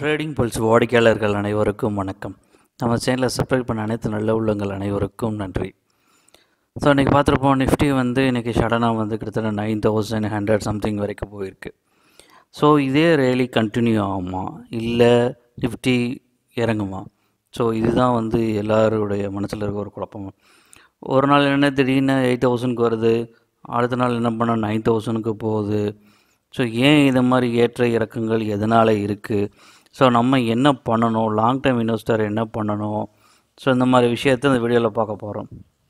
trading pulse வாடிக்கையாளர்கள் அனைவருக்கும் வணக்கம் நம்ம சேனலை சப்ஸ்கிரைப் பண்ண அனைத்து நல்ல உள்ளங்கள் அனைவருக்கும் நன்றி ஸோ இன்றைக்கி பார்த்துருப்போம் நிஃப்டி வந்து இன்றைக்கி சடனாக வந்து கிட்டத்தட்ட நைன் தௌசண்ட் ஹண்ட்ரட் சம்திங் வரைக்கும் போயிருக்கு ஸோ இதே ரேலி கண்டினியூ ஆகுமா இல்லை நிஃப்டி இறங்குமா ஸோ இதுதான் வந்து எல்லாருடைய மனசில் இருக்க ஒரு குழப்பம் ஒரு நாள் என்ன திடீர்னு எயிட் தௌசண்ட்க்கு வருது அடுத்த நாள் என்ன பண்ணால் நைன் தௌசண்ட்க்கு போகுது ஸோ ஏன் இது மாதிரி ஏற்ற இறக்கங்கள் எதனால் இருக்குது ஸோ நம்ம என்ன பண்ணணும் லாங் டைம் இன்வெஸ்டர் என்ன பண்ணணும் ஸோ இந்த மாதிரி விஷயத்தை இந்த வீடியோவில் பார்க்க போகிறோம்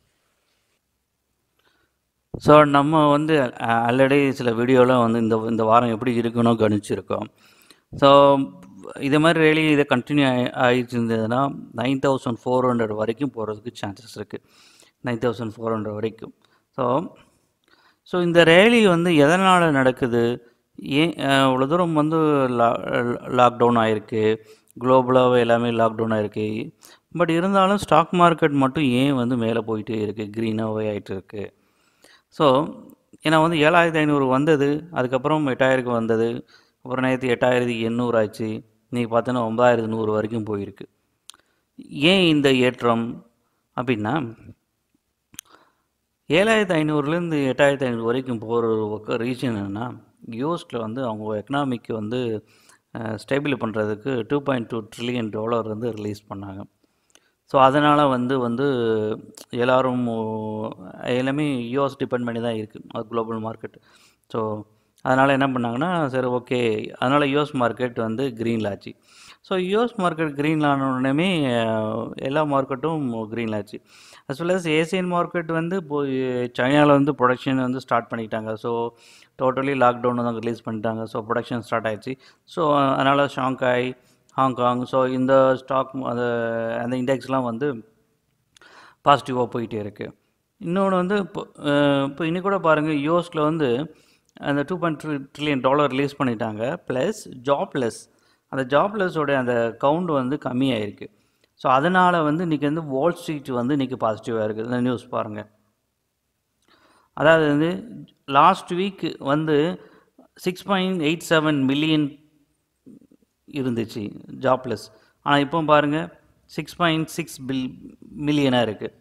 ஸோ நம்ம வந்து ஆல்ரெடி சில வீடியோவில் வந்து இந்த இந்த வாரம் எப்படி இருக்கணும் கணிச்சிருக்கோம் ஸோ இதே மாதிரி ரேலி இதை கண்டினியூ ஆகிட்டு இருந்ததுன்னா நைன் தௌசண்ட் ஃபோர் ஹண்ட்ரட் வரைக்கும் போகிறதுக்கு சான்சஸ் இருக்குது நைன் தௌசண்ட் ஃபோர் ஹண்ட்ரட் வரைக்கும் ஸோ ஸோ இந்த ரேலி வந்து எதனால் நடக்குது ஏன் இவ்வளோ தூரம் வந்து லா லாக்டவுன் ஆகிருக்கு குளோபலாகவே எல்லாமே லாக்டவுன் ஆகிருக்கு பட் இருந்தாலும் ஸ்டாக் மார்க்கெட் மட்டும் ஏன் வந்து மேலே போயிட்டே இருக்குது க்ரீனாகவே ஆகிட்டு இருக்குது ஸோ ஏன்னா வந்து ஏழாயிரத்தி ஐநூறு வந்தது அதுக்கப்புறம் எட்டாயிரக்கு வந்தது அப்புறம் நேற்று எட்டாயிரத்தி எண்ணூறு ஆச்சு இன்றைக்கி பார்த்தோன்னா ஒன்பதாயிரத்தி நூறு வரைக்கும் போயிருக்கு ஏன் இந்த ஏற்றம் அப்படின்னா ஏழாயிரத்து ஐநூறுலேருந்து எட்டாயிரத்து ஐநூறு வரைக்கும் போகிற ரீசன் என்னென்னா யூஎஸில் வந்து அவங்க எக்கனாமிக்கு வந்து ஸ்டேபிள் பண்ணுறதுக்கு two point two trillion dollar வந்து ரிலீஸ் பண்ணாங்க ஸோ அதனால் வந்து வந்து எல்லோரும் எல்லாமே யூஎஸ் டிபெண்ட் பண்ணி தான் இருக்குது அது குளோபல் மார்க்கெட் ஸோ அதனால் என்ன பண்ணாங்கன்னா சரி ஓகே அதனால் யூஎஸ் மார்க்கெட் வந்து க்ரீனில் ஆச்சு ஸோ யூஎஸ் மார்க்கெட் க்ரீனில் ஆனோடனே எல்லா மார்க்கெட்டும் க்ரீனில் ஆச்சு as well as Asian market வந்து இப்போ சைனாவில் வந்து ப்ரொடக்ஷன் வந்து ஸ்டார்ட் பண்ணிட்டாங்க ஸோ டோட்டலி லாக்டவுன் தான் ரிலீஸ் பண்ணிட்டாங்க ஸோ ப்ரொடக்ஷன் ஸ்டார்ட் ஆயிடுச்சு ஸோ அதனால் ஷாங்காய் ஹாங்காங் ஸோ இந்த ஸ்டாக் அந்த அந்த இண்டெக்ஸ்லாம் வந்து பாசிட்டிவாக போயிட்டே இருக்குது இன்னொன்று வந்து இப்போ இப்போ இன்னி கூட பாருங்கள் யூஎஸில் வந்து அந்த two point three trillion dollar release பண்ணிட்டாங்க ப்ளஸ் ஜாப்லெஸ் அந்த ஜாப்லெஸ்ஸோடைய அந்த கவுண்ட் வந்து கம்மியாயிருக்கு ஸோ அதனால் வந்து இன்றைக்கி வந்து வால் ஸ்ட்ரீட் வந்து இன்றைக்கி பாசிட்டிவாக இருக்குது இந்த நியூஸ் பாருங்கள் அதாவது வந்து லாஸ்ட் வீக் வந்து six point eight seven million இருந்துச்சு ஜாப்லெஸ் ஆனால் இப்போ பாருங்கள் சிக்ஸ் பாயிண்ட் சிக்ஸ் பில் மில்லியனாக இருக்குது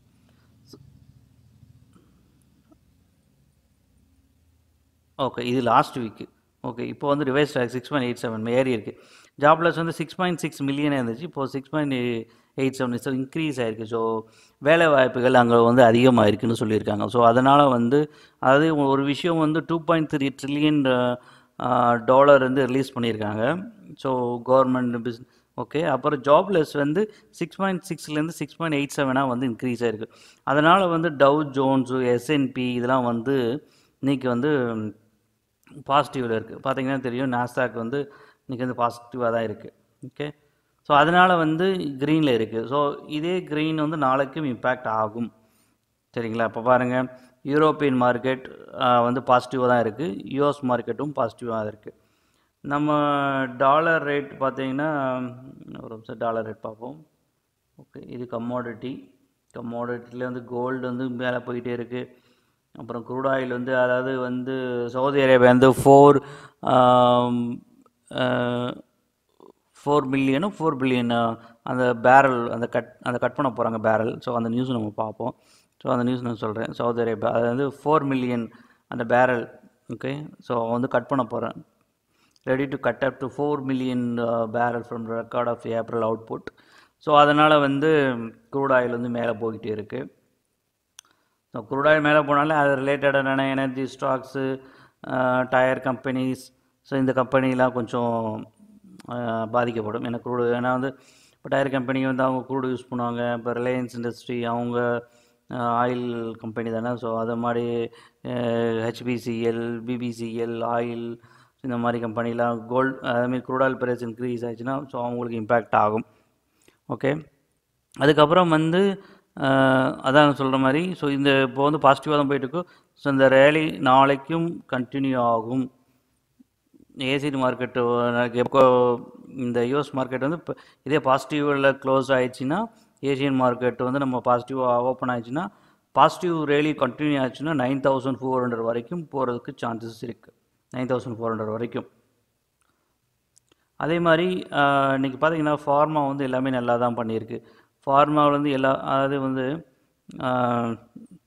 ஓகே இது லாஸ்ட் வீக்கு ஓகே இப்போ வந்து revise six point eight seven ஏறி இருக்குது ஜாப்லெஸ் வந்து சிக்ஸ் பாயிண்ட் சிக்ஸ் மில்லியனாக இருந்துச்சு இப்போது six point eight seven so increase ஆகிருக்கு ஸோ வேலை வாய்ப்புகள் அங்கே வந்து அதிகமாக இருக்குன்னு சொல்லியிருக்காங்க ஸோ அதனால் வந்து அதாவது ஒரு விஷயம் வந்து two point three trillion dollar வந்து ரிலீஸ் பண்ணியிருக்காங்க ஸோ கவர்மெண்ட் பிஸ் ஓகே அப்புறம் ஜாப்லெஸ் வந்து சிக்ஸ் பாயிண்ட் சிக்ஸ்லேருந்து சிக்ஸ் பாயிண்ட் எயிட் செவனாக வந்து இன்க்ரீஸ் ஆகிருக்கு அதனால் வந்து டவ் ஜோன்ஸு எஸ்என்பி இதெல்லாம் வந்து இன்றைக்கி வந்து பாசிட்டிவில் இருக்குது பார்த்தீங்கன்னா தெரியும் நாஸ்டாக் வந்து இன்றைக்கி வந்து பாசிட்டிவாக தான் இருக்குது ஓகே ஸோ அதனால் வந்து க்ரீனில் இருக்குது ஸோ இதே க்ரீன் வந்து நாளைக்கும் இம்பேக்ட் ஆகும் சரிங்களா இப்போ பாருங்கள் யூரோப்பியன் மார்க்கெட் வந்து பாசிட்டிவாக தான் இருக்குது யூஎஸ் மார்க்கெட்டும் பாசிட்டிவாக தான் இருக்குது நம்ம டாலர் ரேட் பார்த்தீங்கன்னா ஒரு நிமிஷம் டாலர் ரேட் பார்ப்போம் ஓகே இது கம்மோடிட்டி கம்மோடிட்டியில் வந்து கோல்டு வந்து மேலே போயிட்டே இருக்குது அப்புறம் க்ரூட் ஆயில் வந்து அதாவது வந்து சவுதி அரேபியா வந்து ஃபோர் ஃபோர் மில்லியனும் ஃபோர் பில்லியன் அந்த பேரல் அந்த கட் அந்த கட் பண்ண போகிறாங்க பேரல் ஸோ அந்த நியூஸ் நம்ம பார்ப்போம் ஸோ அந்த நியூஸ் நான் சொல்கிறேன் சவுதி அரேபியா அது வந்து ஃபோர் மில்லியன் அந்த பேரல் ஓகே ஸோ வந்து கட் பண்ண போகிறேன் ready to cut up to four million barrel from record of April output so அதனால் வந்து க்ரூட் ஆயில் வந்து மேலே போய்கிட்டே இருக்குது ஸோ க்ரூட் ஆயில் மேலே போனாலே அது ரிலேட்டடான energy stocks tyre companies so இந்த கம்பெனிலாம் கொஞ்சம் பாதிக்கப்படும் ஏன்னா க்ரூடு ஏன்னா வந்து இப்போ டயர் கம்பெனி வந்து அவங்க க்ரூடு யூஸ் பண்ணுவாங்க இப்போ ரிலையன்ஸ் இண்டஸ்ட்ரி அவங்க ஆயில் கம்பெனி தானே ஸோ அது மாதிரி ஹெச்பிசிஎல் பிபிசிஎல் ஆயில் இந்த மாதிரி கம்பெனிலாம் கோல்டு அதுமாரி க்ரூட் ஆயில் ப்ரைஸ் இன்க்ரீஸ் ஆச்சுன்னா ஸோ அவங்களுக்கு இம்பேக்ட் ஆகும் ஓகே அதுக்கப்புறம் வந்து அதான் சொல்கிற மாதிரி ஸோ இந்த இப்போ வந்து பாசிட்டிவாக தான் போயிட்டுருக்கு ஸோ இந்த ரேலி நாளைக்கும் கண்டினியூ ஆகும் ஏசிடி மார்க்கெட்டு எப்போ இந்த யூஎஸ் மார்க்கெட் வந்து இப்போ இதே பாசிட்டிவில் க்ளோஸ் ஆயிடுச்சுன்னா ஏசியன் மார்க்கெட் வந்து நம்ம பாசிட்டிவாக ஓப்பன் ஆயிடுச்சுன்னா பாசிட்டிவ் ரேலி கண்டினியூ ஆச்சுன்னா நைன் தௌசண்ட் ஃபோர் ஹண்ட்ரட் வரைக்கும் போகிறதுக்கு சான்சஸ் இருக்குது நைன் தௌசண்ட் ஃபோர் ஹண்ட்ரட் வரைக்கும் அதே மாதிரி இன்றைக்கி பார்த்தீங்கன்னா ஃபார்மா வந்து எல்லாமே நல்லா தான் பண்ணியிருக்கு ஃபார்மாவில் வந்து எல்லா அதாவது வந்து ஆஹ்,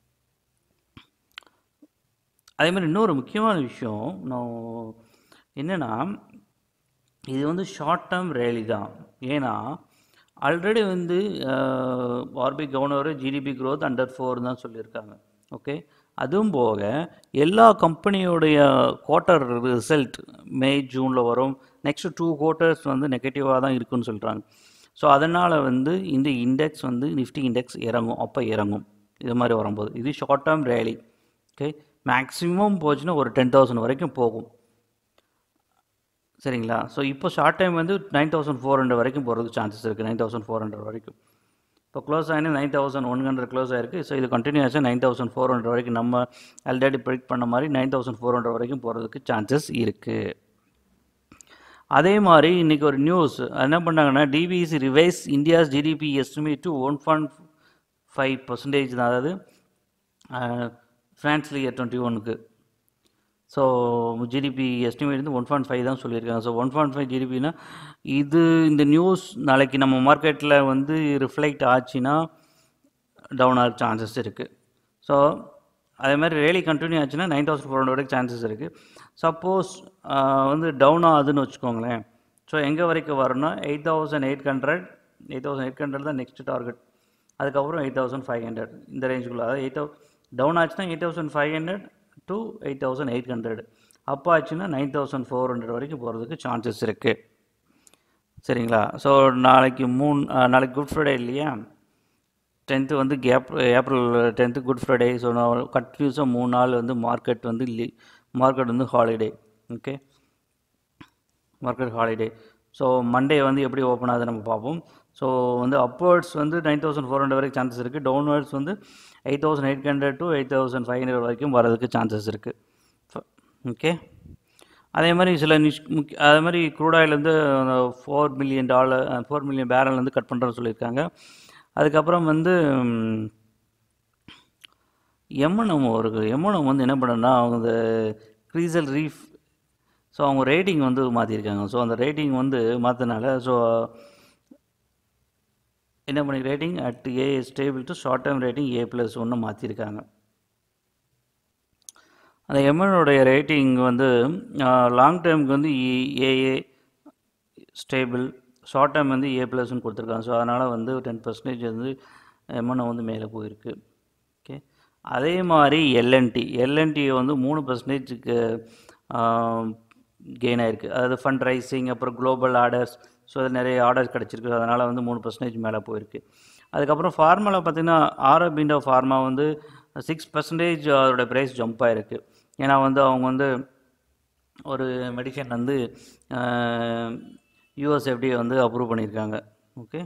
அதே மாதிரி இன்னொரு முக்கியமான விஷயம் நான் என்னென்னா இது வந்து ஷார்ட் டேர்ம் ரேலி தான் ஏன்னா ஆல்ரெடி வந்து RB governor GDP growth under four தான் சொல்லியிருக்காங்க ஓகே அதுவும் போக எல்லா கம்பெனியோடைய குவார்ட்டர் ரிசல்ட் மே ஜூனில் வரும் நெக்ஸ்ட் டூ குவார்ட்டர்ஸ் வந்து நெகட்டிவாக தான் இருக்குன்னு சொல்கிறாங்க ஸோ அதனால் வந்து இந்த இண்டெக்ஸ் வந்து நிஃப்டி இண்டெக்ஸ் இறங்கும் அப்போ இறங்கும் இது மாதிரி வரும்போது இது short term rally okay maximum போச்சுன்னா ஒரு டென் தௌசண்ட் வரைக்கும் போகும் சரிங்களா ஸோ இப்போ ஷார்ட் டைம் வந்து நைன் தௌசண்ட் ஃபோர் ஹண்ட்ரட் வரைக்கும் போகிறதுக்கு சான்சஸ் இருக்குது நைன் தௌசண்ட் ஃபோர் ஹண்ட்ரட் வரைக்கும் இப்போ க்ளோஸ் ஆகினா nine thousand one hundred close ஆயிருக்கு ஸோ இது கண்டினியூஸாக நைன் தௌசண்ட் ஃபோர் ஹண்ட்ரட் வரைக்கும் நம்ம ஆல்ரெடி ப்ரிடிக்ட் பண்ண மாதிரி நைன் தௌசண்ட் ஃபோர் ஹண்ட்ரட் வரைக்கும் போகிறதுக்கு சான்சஸ் இருக்குது அதே மாதிரி இன்றைக்கி ஒரு நியூஸ் என்ன பண்ணாங்கன்னா DBC revise India's GDP estimate to one point five percentage தான் அதாவது ஃபினான்ஷியல் இயர் டுவெண்ட்டி ஒனுக்கு ஸோ ஜிடிபி எஸ்டிமேட் வந்து ஒன் பாயிண்ட் ஃபைவ் தான் சொல்லியிருக்காங்க ஸோ ஒன் பாயிண்ட் ஃபைவ் ஜிடிபினா இது இந்த நியூஸ் நாளைக்கு நம்ம மார்க்கெட்டில் வந்து ரிஃப்ளெக்ட் ஆச்சுன்னா டவுன் ஆக சான்சஸ் இருக்குது ஸோ அதே மாதிரி ரேலி கண்டினியூ ஆச்சுன்னா நைன் தௌசண்ட் ஃபோர் ஹண்ட்ரட் வரைக்கும் சான்சஸ் இருக்குது சப்போஸ் வந்து டவுன் ஆகுதுன்னு வச்சுக்கோங்களேன் ஸோ எங்கே வரைக்கும் வரும்னா eight thousand eight hundred eight thousand eight hundred தான் நெக்ஸ்ட் டார்கெட் அதுக்கப்புறம் எயிட் தௌசண்ட் ஃபைவ் ஹண்ட்ரட் இந்த ரேஞ்சுக்குள்ள அதாவது எயிட் தௌ டவுன் ஆச்சுன்னா eight thousand five hundred to eight thousand eight hundred அப்போ ஆச்சுன்னா நைன் தௌசண்ட் ஃபோர் ஹண்ட்ரட் வரைக்கும் போகிறதுக்கு சான்சஸ் இருக்குது சரிங்களா ஸோ நாளைக்கு மூணு அஹ், நாளைக்கு குட் ஃப்ரைடே இல்லையா டென்த்து வந்து கேப் April tenth Good Friday so நான் கண்டினியூஸாக மூணு நாள் வந்து மார்க்கெட் வந்து லீ மார்க்கெட் வந்து holiday okay market holiday so Monday வந்து எப்படி ஓப்பன் ஆகுது நம்ம பார்ப்போம் ஸோ வந்து அப்வர்ட்ஸ் வந்து நைன் தௌசண்ட் ஃபோர் ஹண்ட்ரட் வரைக்கும் சான்சஸ் இருக்குது டவுன்வர்ட்ஸ் வந்து eight thousand eight hundred to eight thousand five hundred வரைக்கும் வரதுக்கு சான்சஸ் இருக்குது ஓகே அதே மாதிரி சில நிஷ் முக்கிய அதே மாதிரி க்ரூட் ஆயில் வந்து four million dollar four million barrel வந்து கட் பண்ணுறேன்னு சொல்லியிருக்காங்க அதுக்கப்புறம் வந்து எம்என்எம் ஒரு எம்என்எம் வந்து என்ன பண்ணுன்னா அவங்க இந்த க்ரீசல் ரீஃப் ஸோ அவங்க ரேட்டிங் வந்து மாற்றிருக்காங்க ஸோ அந்த ரேட்டிங் வந்து மாற்றினால ஸோ என்ன பண்ணி rating at A stable to short term rating A plus ஒன்று மாற்றிருக்காங்க அந்த எம்எனுடைய ரேட்டிங் வந்து லாங் டேர்முக்கு வந்து ஏஏ ஸ்டேபிள் ஷார்ட் டேர்ம் வந்து ஏ ப்ளஸ்னு கொடுத்துருக்காங்க ஸோ அதனால் வந்து டென் பர்சன்டேஜ் வந்து எம்என்ஓ வந்து மேலே போயிருக்கு ஓகே அதே மாதிரி எல்என்டி எல்என்டி வந்து மூணு பர்சன்டேஜுக்கு கெயின் ஆயிருக்கு அதாவது ஃபண்ட் ரைசிங் அப்புறம் குளோபல் ஆர்டர்ஸ் ஸோ அது நிறைய ஆர்டர்ஸ் கிடச்சிருக்கு அதனால் வந்து மூணு பர்சன்டேஜ் மேலே போயிருக்கு அதுக்கப்புறம் ஃபார்மாவில் பார்த்தீங்கன்னா ஆரோபிண்டோ ஃபார்மா வந்து சிக்ஸ் பர்சன்டேஜ் அதோட ப்ரைஸ் ஜம்ப் ஆயிருக்கு ஏன்னா வந்து அவங்க வந்து ஒரு மெடிசன் வந்து யூஎஸ்எஃப்டி வந்து அப்ரூவ் பண்ணியிருக்காங்க ஓகே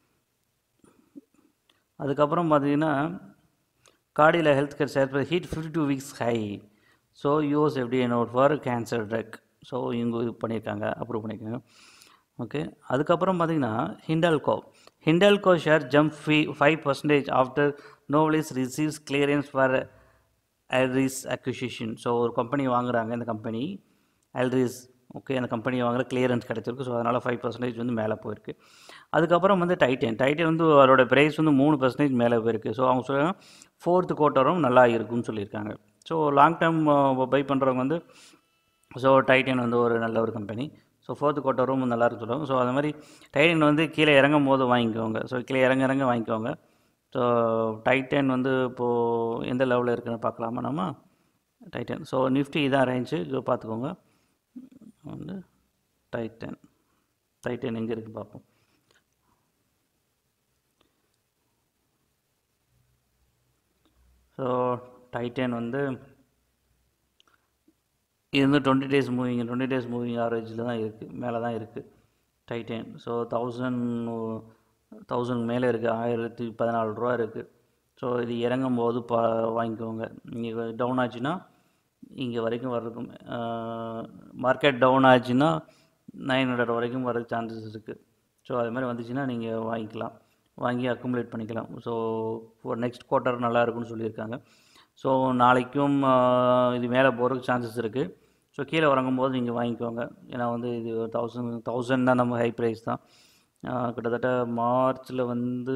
அதுக்கப்புறம் பார்த்தீங்கன்னா கார்டியில் ஹெல்த் கேர் சேர்ப்பு hit fifty two weeks high so USFDA note for cancer drug so இவங்க இது பண்ணியிருக்காங்க அப்ரூவ் பண்ணியிருக்காங்க ஓகே அதுக்கப்புறம் பார்த்தீங்கன்னா ஹிண்டால்கோ ஹிண்டால்கோ ஷேர் ஜம்ப் ஃபீ five percentage after Novelis receives clearance for Aleris acquisition so ஒரு கம்பெனி வாங்குறாங்க இந்த கம்பெனி அல்ரிஸ் ஓகே அந்த கம்பெனி வாங்குற கிளியரன்ஸ் கிடச்சிருக்கு ஸோ அதனால் ஃபைவ் பர்சன்டேஜ் வந்து மேலே போயிருக்கு அதுக்கப்புறம் வந்து டைட்டன் டைட்டன் வந்து அதோட ப்ரைஸ் வந்து மூணு பர்சன்டேஜ் மேலே போயிருக்கு ஸோ அவங்க சொல்லுவாங்க ஃபோர்த்து குவார்ட்டரும் நல்லா இருக்கும்னு சொல்லியிருக்காங்க ஸோ லாங் டேர்ம் பை பண்ணுறவங்க வந்து ஸோ டைட்டன் வந்து ஒரு நல்ல ஒரு கம்பெனி ஸோ ஃபோர்த்து குவார்ட்டரும் நல்லா இருக்கு சொல்லுவாங்க ஸோ அது மாதிரி டைட்டன் வந்து கீழே இறங்கும் போது வாங்கிக்கோங்க ஸோ கீழே இறங்க இறங்க வாங்கிக்கோங்க ஸோ டைட்டன் வந்து இப்போது எந்த லெவலில் இருக்குன்னு பார்க்கலாமா நம்ம டைட்டன் ஸோ நிஃப்டி இதான் ரேஞ்சு இது பார்த்துக்கோங்க வந்து டைட்டன் டைட்டன் எங்கே இருக்குது பார்ப்போம் ஸோ டைட்டன் வந்து இது வந்து twenty days moving twenty days moving ஆவரேஜில் தான் இருக்குது மேலே தான் இருக்குது டைட்டன் ஸோ தௌசண்ட் தௌசண்ட் மேலே இருக்குது ஆயிரத்தி பதினாலு ரூபா இருக்குது ஸோ இது இறங்கும் போது பா வாங்கிக்கோங்க இங்கே டவுன் ஆச்சுன்னா இங்கே வரைக்கும் வர்றதுக்கும் மார்க்கெட் டவுன் ஆச்சுன்னா நைன் ஹண்ட்ரட் வரைக்கும் வர சான்சஸ் இருக்குது ஸோ அது மாதிரி வந்துச்சுன்னா நீங்கள் வாங்கிக்கலாம் வாங்கி அக்குமுலேட் பண்ணிக்கலாம் ஸோ ஒரு நெக்ஸ்ட் குவார்ட்டர் நல்லா இருக்கும்னு சொல்லியிருக்காங்க ஸோ நாளைக்கும் ஆஹ், இது மேலே போகிறதுக்கு சான்சஸ் இருக்குது ஸோ கீழே இறங்கும்போது நீங்கள் வாங்கிக்கோங்க ஏன்னா வந்து இது தௌசண்ட் தௌசண்ட் தான் நம்ம ஹை ப்ரைஸ் தான் ஆஹ் கிட்டத்தட்ட மார்ச்சில் வந்து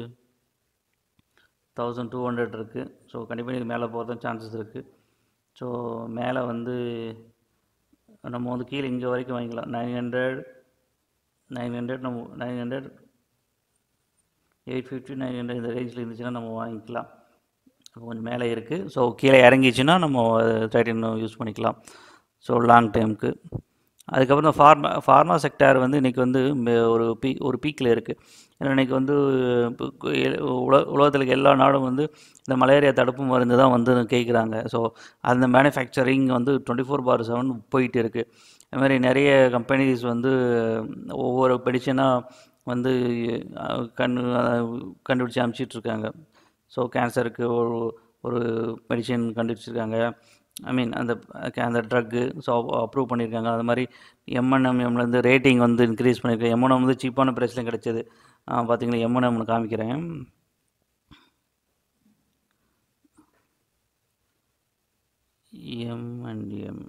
தௌசண்ட் டூ ஹண்ட்ரட் இருக்குது ஸோ கண்டிப்பாக இது மேலே போகிறது சான்சஸ் இருக்குது ஸோ மேலே வந்து நம்ம வந்து கீழே இங்கே வரைக்கும் வாங்கிக்கலாம் நைன் ஹண்ட்ரட் நைன் ஹண்ட்ரட் நம்ம nine hundred eight fifty nine hundred இந்த ரேஞ்சில் இருந்துச்சுன்னா நம்ம வாங்கிக்கலாம் அப்போ கொஞ்சம் மேலே இருக்குது ஸோ கீழே இறங்கிச்சுன்னா நம்ம டைட்டன் யூஸ் பண்ணிக்கலாம் ஸோ லாங் டைமுக்கு அதுக்கப்புறம் ஃபார்மா ஃபார்மா செக்டார் வந்து இன்றைக்கி வந்து மே- ஒரு பீ ஒரு பீக்கில் இருக்குது ஏன்னா இன்றைக்கி வந்து இப்போ கு- எ- உல உலகத்தில் இருக்க எல்லா நாடும் வந்து இந்த மலேரியா தடுப்பு மருந்து தான் வந்து கேட்குறாங்க ஸோ அந்த மேனுஃபேக்சரிங் வந்து டுவெண்ட்டி ஃபோர் பார் செவன் போயிட்டு இருக்குது அது மாதிரி நிறைய கம்பெனிஸ் வந்து ஒவ்வொரு மெடிசனாக வந்து அஹ், கண்டு அஹ், கண்டுபிடிச்சி அனுப்பிச்சிட்ருக்காங்க ஸோ கேன்சருக்கு ஒரு ஒரு மெடிசின் கண்டுபிடிச்சிருக்காங்க ஐ மீன் அந்த அந்த ட்ரக்கு ஸோ அப்ரூவ் பண்ணியிருக்காங்க அது மாதிரி எம்என்எம்எம்லேருந்து ரேட்டிங் வந்து இன்க்ரீஸ் பண்ணியிருக்காங்க எம்என்எம் வந்து சீப்பான ப்ரைஸ்லையும் கிடைச்சது பார்த்தீங்களா எம்என்எம் காமிக்கிறேன் M and M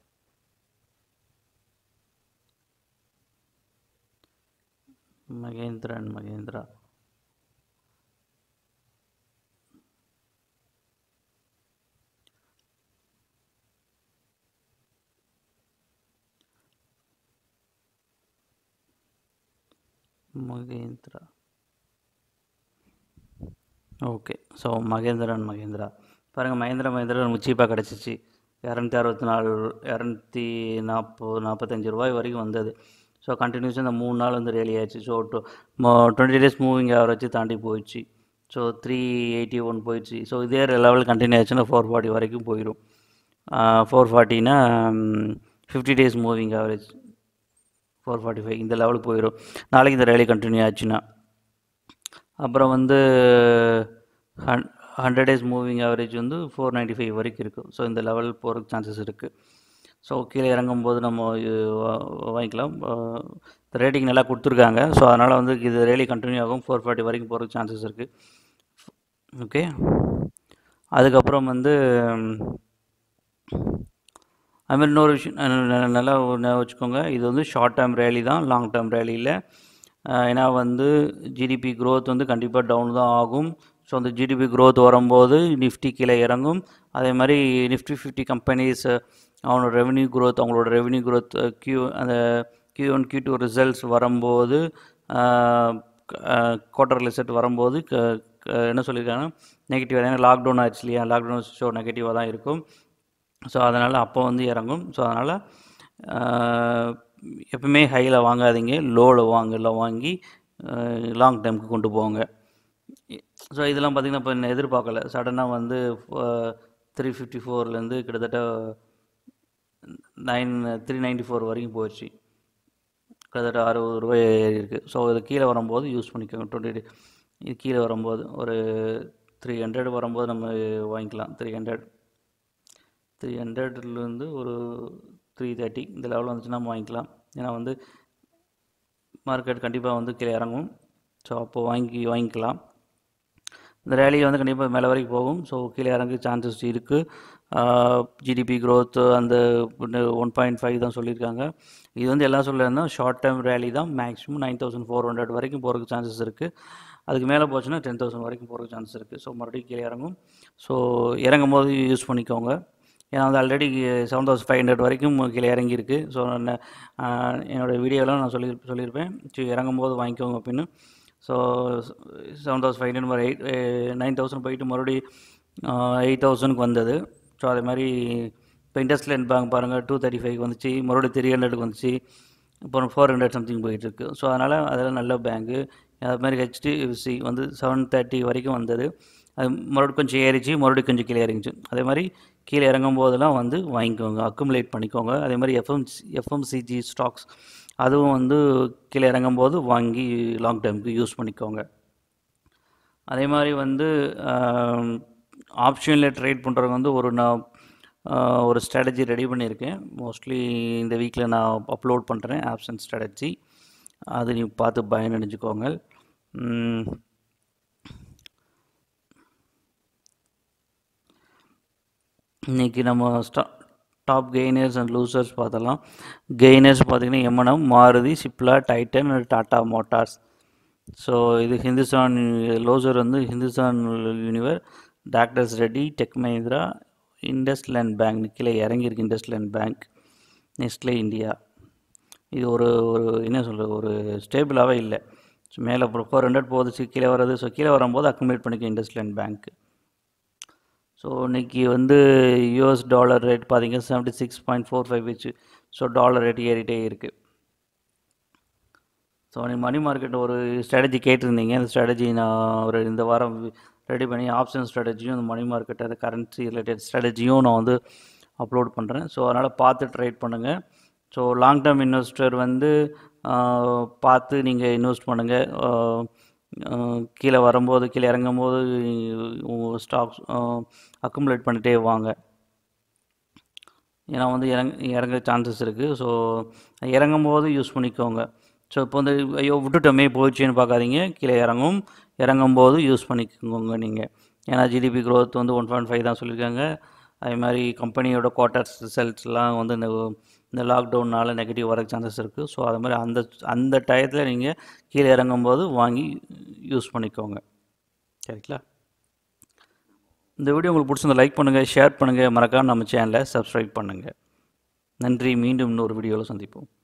Mahindra and Mahindra Mahindra okay so Mahindra and Mahindra பாருங்கள் மகேந்திரா மகேந்திரா நமக்கு சீப்பாக கிடச்சிச்சு இரநூத்தி அறுபத்தி நாலு இரநூத்தி நாற்பது நாற்பத்தஞ்சு ரூபாய் வரைக்கும் வந்தது ஸோ கண்டினியூஸாக இந்த மூணு நாள் வந்து ரேலி ஆயிடுச்சு so two twenty days moving average தாண்டி போயிடுச்சு ஸோ த்ரீ எயிட்டி ஒன் போயிடுச்சு ஸோ இதே லெவல் கண்டினியூ ஆச்சுன்னா ஃபோர் ஃபார்ட்டி வரைக்கும் போயிடும் ஃபோர் ஃபார்ட்டினா fifty days moving average four forty five இந்த லெவலுக்கு போயிடும் நாளைக்கு இந்த ரேலி கண்டினியூ ஆச்சுன்னா அப்புறம் வந்து ஹன் ஹண்ட்ரட் டேஸ் மூவிங் ஆவரேஜ் வந்து ஃபோர் நைன்ட்டி ஃபைவ் வரைக்கும் இருக்குது ஸோ இந்த லெவல் போகிறதுக்கு சான்சஸ் இருக்குது ஸோ கீழே இறங்கும்போது நம்ம இது வா- வாங்கிக்கலாம் ரேட்டிங் நல்லா கொடுத்துருக்காங்க ஸோ அதனால் வந்து இது ரேலி கண்டினியூ ஆகும் ஃபோர் ஃபார்ட்டி வரைக்கும் போகிறதுக்கு சான்சஸ் இருக்குது ஓகே அதுக்கப்புறம் வந்து அதுமாதிரி இன்னொரு விஷயம் ந- ந- நல்லா ஒரு ஞாபகம் வச்சுக்கோங்க இது வந்து ஷார்ட் டேர்ம் ரேலி தான் லாங் டேர்ம் ரேலியில் ஏன்னா வந்து ஜிடிபி growth வந்து கண்டிப்பாக டவுன் தான் ஆகும் ஸோ அந்த ஜிடிபி growth வரும்போது நிஃப்டி கீழே இறங்கும் அதே மாதிரி நிஃப்டி ஃபிஃப்டி கம்பெனிஸ் அவனோட ரெவென்யூ growth அவங்களோட ரெவென்யூ growth கியூ அந்த Q one Q two results வரும்போது குவார்டர் ரிசல்ட் வரும்போது க- க- என்ன சொல்லியிருக்காங்கன்னா நெகட்டிவ் ஏன்னா லாக்டவுன் ஆச்சு இல்லையா லாக்டவுன் ஷோ நெகட்டிவாக தான் இருக்கும் ஸோ அதனால் அப்போ வந்து இறங்கும் ஸோ அதனால் எப்பவுமே ஹையில் வாங்காதீங்க லோவில் வாங்கல வாங்கி லாங் டைமுக்கு கொண்டு போங்க ஸோ இதெல்லாம் பார்த்திங்கன்னா இப்போ என்ன எதிர்பார்க்கல சடனாக வந்து த்ரீ ஃபிஃப்டி ஃபோர்லேருந்து கிட்டத்தட்ட நைன் த்ரீ நைன்ட்டி ஃபோர் வரைக்கும் போயிடுச்சு கிட்டத்தட்ட அறுபது ரூபாய் ஏறி இருக்குது ஸோ இது கீழே வரும்போது யூஸ் பண்ணிக்கோங்க டுவெண்ட்டி இது கீழே வரும்போது ஒரு த்ரீ ஹண்ட்ரட் வரும்போது நம்ம வாங்கிக்கலாம் த்ரீ ஹண்ட்ரட் த்ரீ ஹண்ட்ரட்லேருந்து ஒரு த்ரீ தேர்ட்டி இந்த லெவலில் வந்துச்சுன்னா நம்ம வாங்கிக்கலாம் ஏன்னா வந்து மார்க்கெட் கண்டிப்பாக வந்து கீழே இறங்கும் ஸோ அப்போ வாங்கி வாங்கிக்கலாம் இந்த ரேலி வந்து கண்டிப்பாக மேலே வரைக்கும் போகும் ஸோ கீழே இறங்க சான்சஸ் இருக்குது ஜிடிபி growth அந்த ஒன் பாயிண்ட் ஃபைவ் தான் சொல்லியிருக்காங்க இது வந்து எல்லாம் சொல்லியிருந்தா ஷார்ட் டேர்ம் ரேலி தான் maximum nine thousand four hundred வரைக்கும் போகிறதுக்கு சான்சஸ் இருக்குது அதுக்கு மேலே போச்சுன்னா டென் தௌசண்ட் வரைக்கும் போகிறதுக்கு சான்சஸ் இருக்குது ஸோ மறுபடியும் கீழே இறங்கும் ஸோ இறங்கும் போது யூஸ் பண்ணிக்கோங்க ஏன்னா வந்து already seven thousand five hundred வரைக்கும் கீழே இறங்கியிருக்கு ஸோ நான் ஆஹ், என்னோடய வீடியோலாம் நான் சொல்லி சொல்லியிருப்பேன் ஸோ இறங்கும் போது வாங்கிக்கோங்க அப்படின்னு so seven thousand five hundred eight nine thousand போயிட்டு மறுபடியும் எயிட் தௌசண்ட்க்கு வந்தது ஸோ அதே மாதிரி இப்போ இண்டஸ்ட்ரியல் பேங்க் பாருங்கள் டூ தேர்ட்டி ஃபைவ் வந்துச்சு மறுபடியும் த்ரீ ஹண்ட்ரடுக்கு வந்துச்சு இப்போ ஃபோர் ஹண்ட்ரட் சம்திங் போயிட்டுருக்கு ஸோ அதனால் அதெல்லாம் நல்ல பேங்க்கு அது மாதிரி ஹெச்டிஎஃப்சி வந்து செவன் தேர்ட்டி வரைக்கும் வந்தது அது மறுபடியும் கொஞ்சம் ஏறிச்சு மறுபடியும் கொஞ்சம் கீழே இறங்கிச்சு அதே மாதிரி கீழே இறங்கும் போதெல்லாம் வந்து வாங்கிக்கோங்க அக்குமுலேட் பண்ணிக்கோங்க அதே மாதிரி எஃப்எம் எஃப்எம்சிஜி ஸ்டாக்ஸ் அதுவும் வந்து கீழே இறங்கும் போது வாங்கி லாங் டேர்முக்கு யூஸ் பண்ணிக்கோங்க அதே மாதிரி வந்து ஆப்ஷனில் ட்ரேட் பண்ணுறவங்க வந்து ஒரு நான் ஆஹ், ஒரு ஸ்ட்ராட்டஜி ரெடி பண்ணியிருக்கேன் மோஸ்ட்லி இந்த வீக்கில் நான் அப்லோட் பண்ணுறேன் ஆப்ஷன் ஸ்ட்ராட்டஜி அது நீ பார்த்து பயனடைஞ்சுக்கோங்க உம், இன்னைக்கு நம்ம ஸ்டா டாப் கெய்னர்ஸ் அண்ட் லூசர்ஸ் பார்த்தலாம் கெய்னர்ஸ் பார்த்தீங்கன்னா M N M Maruti Cipla Titan Tata Motors so இது ஹிந்துஸ்தான் லோசர் வந்து Hindustan Unilever Doctor's Reddy Tech Mahindra IndusInd Bank கீழே இறங்கியிருக்கு இண்டஸ்லேண்ட் பேங்க் நெஸ்ட்லே இந்தியா இது ஒரு ஒரு என்ன சொல்கிறது ஒரு ஸ்டேபிளாகவே இல்லை ஸோ மேலே ஃபோர் ஹண்ட்ரட் போகுது கீழே வர்றது ஸோ கீழே வரும்போது அக்குமுலேட் பண்ணிக்க இண்டஸ்லேண்ட் பேங்க் ஸோ இன்றைக்கி வந்து யூஎஸ் டாலர் ரேட் பார்த்தீங்கன்னா seventy six point four five வச்சு ஸோ டாலர் ரேட் ஏறிட்டே இருக்குது ஸோ நீ மணி மார்க்கெட் ஒரு ஸ்ட்ராட்டஜி கேட்டிருந்தீங்க அந்த ஸ்ட்ராட்டஜி நான் ஒரு இந்த வாரம் ரெடி பண்ணி ஆப்ஷன் ஸ்ட்ராட்டஜியும் அந்த மணி மார்க்கெட் அந்த கரன்சி ரிலேட்டட் ஸ்ட்ராட்டஜியும் நான் வந்து அப்லோட் பண்ணுறேன் ஸோ அதனால் பார்த்து ட்ரேட் பண்ணுங்கள் ஸோ லாங் டேர்ம் இன்வெஸ்டர் வந்து பார்த்து நீங்கள் இன்வெஸ்ட் பண்ணுங்கள் கீழே வரும்போது கீழே இறங்கும்போது ஸ்டாக்ஸ் அக்குமுலேட் பண்ணிகிட்டே வாங்க ஏன்னா வந்து இறங்க இறங்க சான்சஸ் இருக்குது ஸோ இறங்கும் போது யூஸ் பண்ணிக்கோங்க ஸோ இப்போ வந்து ஐயோ விட்டுட்டோமே போயிடுச்சுன்னு பார்க்காதீங்க கீழே இறங்கும் இறங்கும் போது யூஸ் பண்ணிக்கோங்க நீங்கள் ஏன்னா ஜிடிபி க்ரோத் வந்து ஒன் பாயிண்ட் ஃபைவ் தான் சொல்லியிருக்காங்க அதே மாதிரி கம்பெனியோட குவார்ட்டர்ஸ் ரிசல்ட்ஸ்லாம் வந்து இந்த இந்த லாக்டவுனால் நெகட்டிவ் வர சான்சஸ் இருக்குது ஸோ அது மாதிரி அந்த அந்த டயத்தில் நீங்கள் கீழே இறங்கும்போது வாங்கி யூஸ் பண்ணிக்கோங்க சரிங்களா இந்த வீடியோ உங்களுக்கு பிடிச்சிருந்தா லைக் பண்ணுங்கள் ஷேர் பண்ணுங்கள் மறக்காம நம்ம சேனலை சப்ஸ்கிரைப் பண்ணுங்கள் நன்றி மீண்டும் இன்னொரு வீடியோவில் சந்திப்போம்